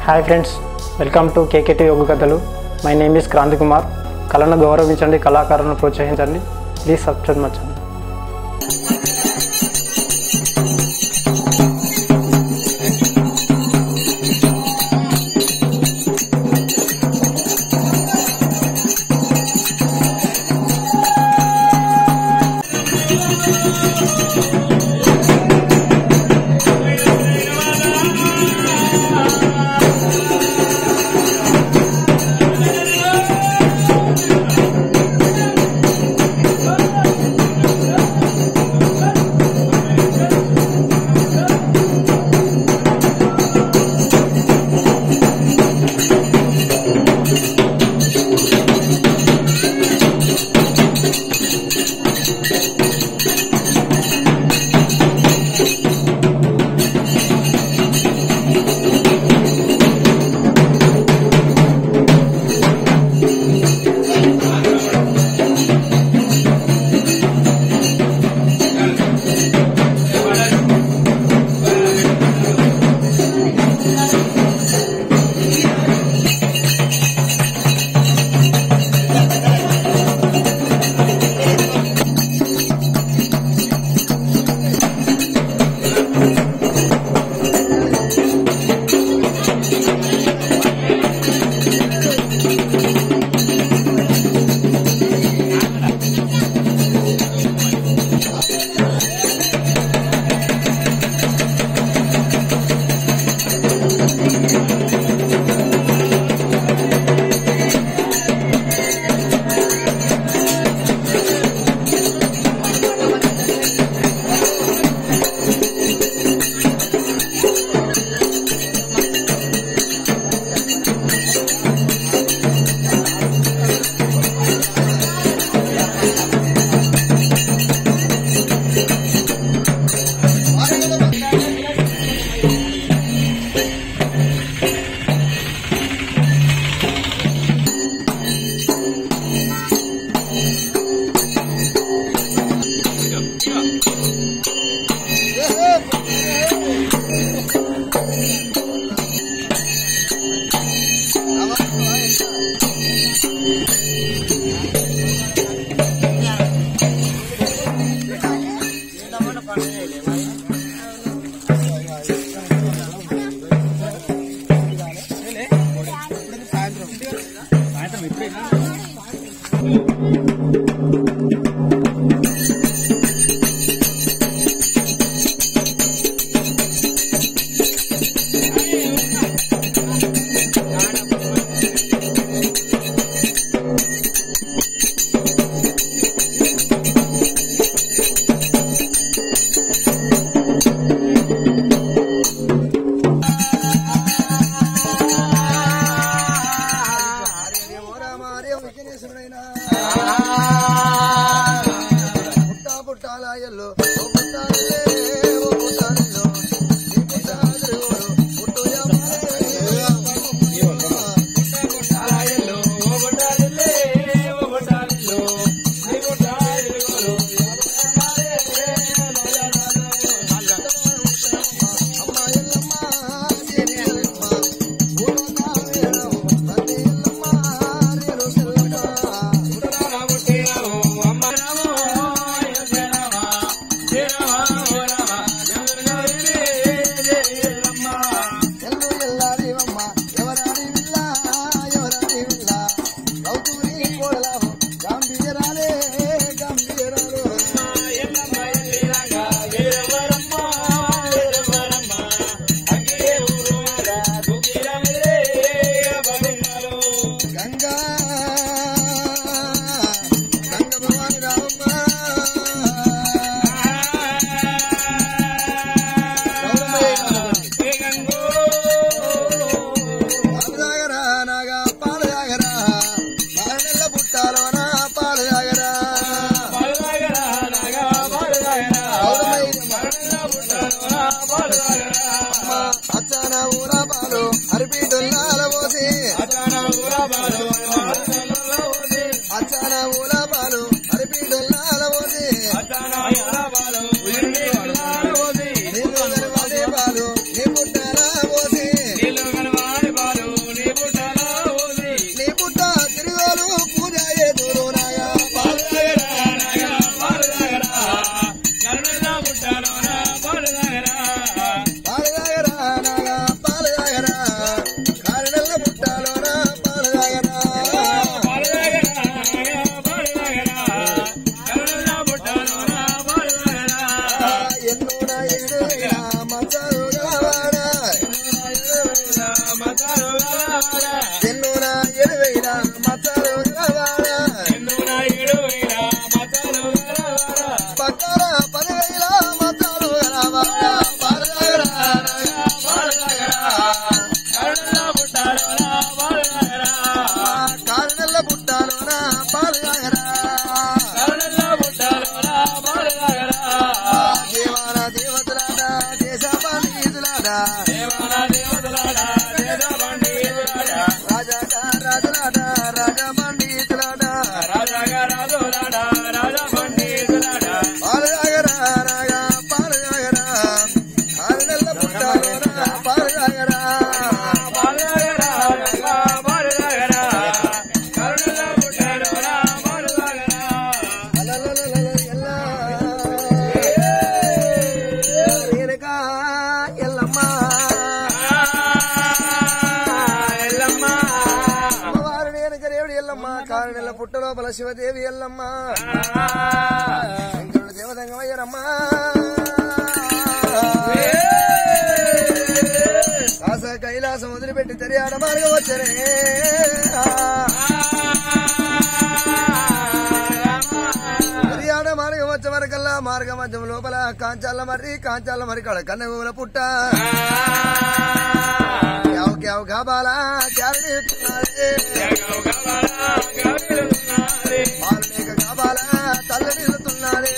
Hi friends welcome to KKT యోగ కథలు my name is Kranthi Kumar కళను గౌరవించండి కళాకారులను ప్రోత్సహించండి ప్లీజ్ సబ్స్క్రైబ్ మై ఛానల్ పుట్టాలాయల్లో ఓ పుట్టాలే ఓ పుట్టాలల్లో నీ పుట్టాలు పుట్టు ఎల్లు ఎల్లారివమ్మ ఎవరాని విల్లా ఎవరాని విల్లా కౌతురి కోడలావు గాంభీరాలే గాంభీరాలు గంగా గంగ భవాని రావమ్మ పాలదాగరా నాగా పాలదాగరా పాలనెల్ల పుట్టాలోనా పాలదాగరా అచ్చాన ఊరా పాలు అరిపీటుల్లాల పోసి అచ్చాన ఊరా పాలు అరిపీటుల్లాల పోసి నీళ్ళు కనబడే పాలు నీ పుట్టాల పోసి పుట్ట లోపల శివదేవి ఎల్లమ్మ శంకరుడు దేవదంగమయ్యరమ్మా కాస కైలాసం వదిలిపెట్టి తెరియాడ మార్గం వచ్చరే తెరియాడ మార్గం వచ్చే వరకల్లా మార్గ మధ్యం లోపల కాంచాల మరి కాంచాల మరి కడ కన్నె పుట్ట క్యావ్ క్యావ్ గాబాలా క్యారడి పాలనేక గాబాలా తల్లడిల్లుతున్నారే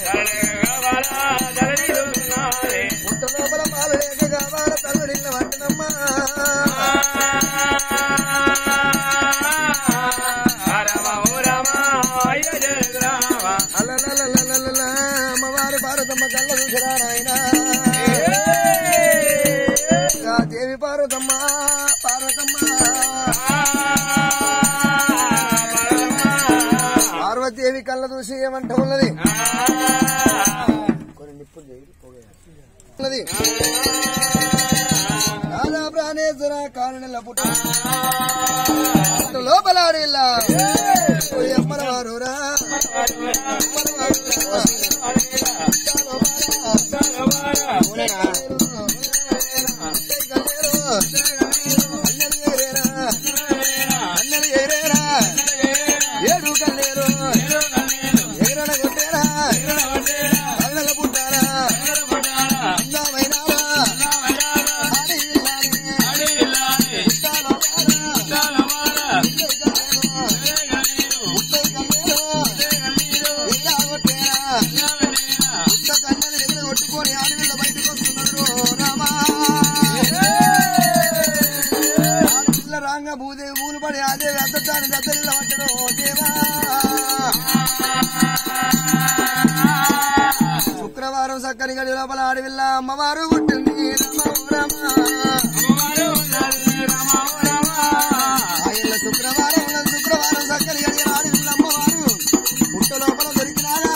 పుట్ట లోపల పాలనేక గాబాల తల్లడిల్ల వంటనమ్మా అల్లలలలలలల, అమ్మవారి పార్వతమ్మ కళ్ళ చూసిరా నాయనా ఆ దేవి పార్వతమ్మ పార్వతమ్మ పార్వతీదేవి కళ్ళ చూసి ఏమంట ఉన్నది కొన్ని నిప్పులు చేయి, పోగే. ఉన్నది రాధా ప్రాణేశ్వర కారణల పుట్ట లోపల ఆడిల్లా అమ్మల వారురా ఏడు కల్లేరు ఎగరడ కొట్టేరా కళ్ళల పుట్టారా అందమైనారా ఆడిల్లానే కొట్టుకొని ఆడవిల్ల బయటకు వస్తున్నారు రామా ఆడపిల్ల రాంగ భూదేవి పూలు పడి ఆదేవి అద్దటాన్ని దద్దరిల్ల పట్టడం దేవా శుక్రవారం సక్కని గడి లోపల ఆడవిల్ల అమ్మవారు పుట్టింది ఆయన శుక్రవారం ఉన్నది శుక్రవారం సక్కని గడి ఆడవిల్ల అమ్మవారు పుట్ట లోపల దొరికినారా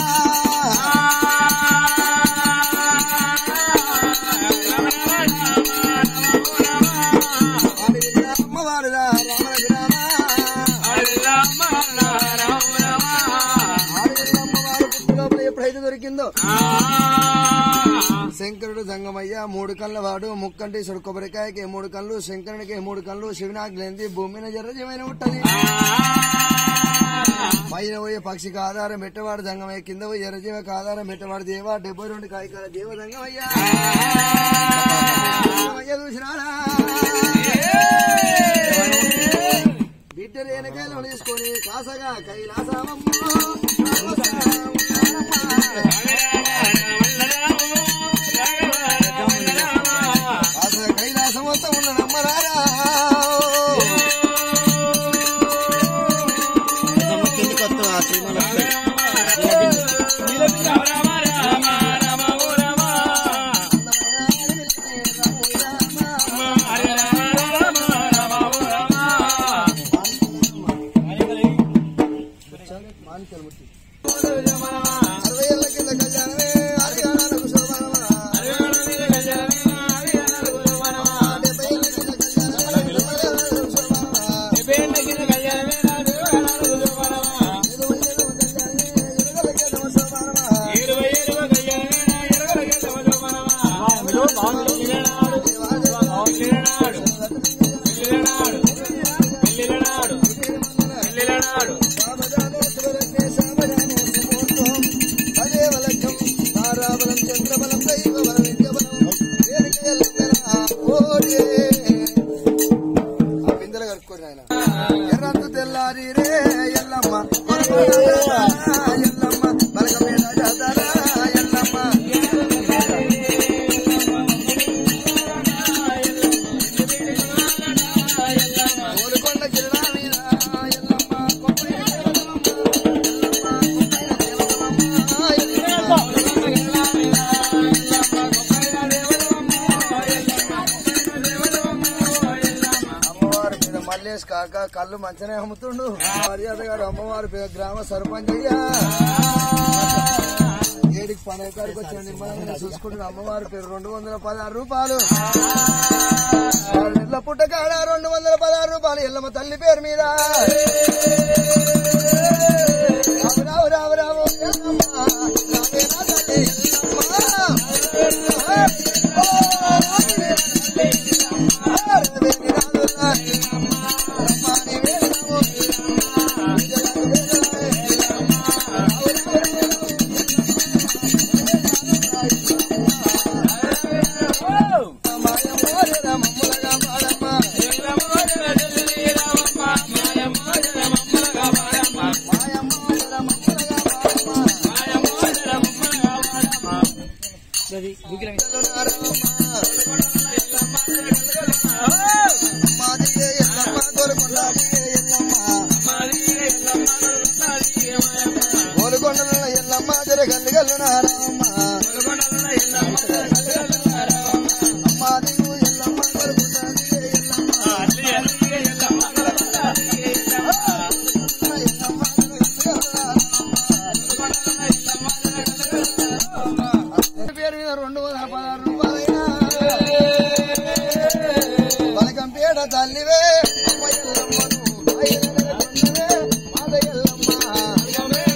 ఆడవిల్ల అమ్మవారు రా రామ రఘురామా ఆడవిల్ల అమ్మవారు పుట్ట లోపల ఎప్పుడైతే దొరికిందో శంకరుడు సంగమయ్య మూడు కళ్ళ వాడు ముక్కంటేశ్వరుడు కొబ్బరికాయకి మూడు కళ్ళు శంకరునికి మూడు కళ్ళు శివనాగ్లేంది భూమిని జర్రజమైన ఉంటది పైన పోయే పక్షికి ఆధారం పెట్టవాడు దంగమయ్య కింద పోయి ఎర్రజీవకి ఆధారం పెట్టవాడు దేవా డెబ్బై రెండు కాయకాల దేవ దంగమయ్య దంగమయ్య చూసినాడా బిడ్డ రేణకాయలు తీసుకొని కాసగా కైలాసమమ్మ కాసగా కైలాసం మొత్తం ఉన్న నమ్మరారా అరవై ఏళ్ళ కింద కళ్యాణమే ఆదిగానాలకు శోభనమా. డెబ్బై ఏళ్ళ కింద కళ్యాణమే ఆదిగానాలకు శోభనమా. ఏదో ఉండేదో కళ్యాణమే ఇరుగలకేదమ శోభనమా. సామధానే శివరత్నే సామధానే సుమూర్తం. తదేవ లగ్నం తారాబలం చంద్రబలం దైవబలం విద్యబలం వేదిక ఎల్లెల్లరా ఓడే. ఆ బిందెలు కలుపుకోండి నాయన. ఎర్రందు తెల్లారి రే ఎల్లమ్మ ఎల్లమ్మ బలకమేడ జాతర ఎల్లమ్మ కోలుకొండ కిరణా మీద ఎల్లమ్మ కొప్పైన అమ్మవారి మీద మల్లేష్ కాక కళ్ళు మంచిగానే అమ్ముతుండు మర్యాద గారు అమ్మవారి మీద గ్రామ సర్పంచ్ అయ్యా ఏడికి పని కాడికి వచ్చిన నిమ్మలంగా చూసుకుంటున్న అమ్మవారి పేరు రెండు వందల పదహారు రూపాయలు ఇళ్ళ పుట్టకాడ రెండు వందల పదహారు రూపాయలు ఎల్లమ్మ తల్లి పేరు మీద అమ్మాదిగే ఎల్లమ్మ గోలుకొండాదిగే ఎల్లమ్మ గోలుకొండల ఎల్లమ్మ జర గల్లు గల్లు నారమ్మ అమ్మాదిగు ఎల్లమ్మ గోలుకొండాదిగే ఎల్లమ్మ పేరు మీద రెండు వందల పదహారు రూపాయలైనా పలకం పేడ తల్లివే అమ్మ ఎల్లమ్మను, ఐదెలల కొండవే, మాత ఎల్లమ్మ.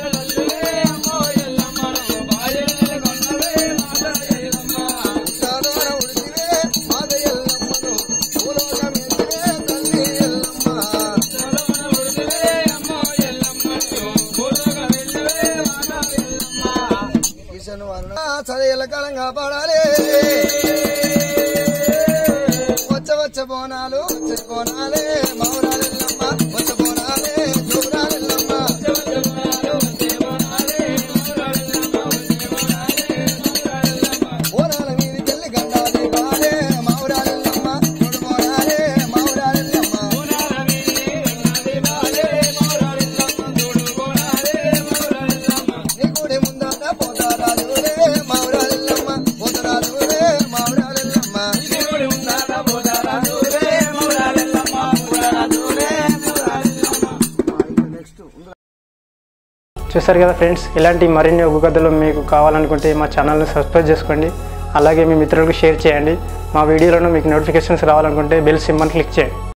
ఉత్తాలోన ఉడితివే, మాత ఎల్లమ్మను, భూలోకమెత్తివే, తల్లి ఎల్లమ్మ. ఈశను వరుణ చదివేల కాలం కాపాడాలి వచ్చ వచ్చ బోనాలు వచ్చ బోనాలే మౌరాలెల్లమ్మ వచ్చ బోనాలే జోరాలెల్లమ్మ బోనాల మీది తెల్లి గండాలి బాలే మౌరాలెల్లమ్మ మూడు బోనాలే మౌరాలెల్లమ్మ నీ గుడి ముందట పోతారాజులే మౌరాలెల్లమ్మ పోతరాజులే మౌరాలెల్లమ్మ చూసారు కదా ఫ్రెండ్స్ ఇలాంటి మరిన్ని ఒగ్గు కథలు మీకు కావాలనుకుంటే మా ఛానల్ని సబ్స్క్రైబ్ చేసుకోండి అలాగే మీ మిత్రులకు షేర్ చేయండి మా వీడియోలను మీకు నోటిఫికేషన్స్ రావాలనుకుంటే బెల్ సింబల్ క్లిక్ చేయండి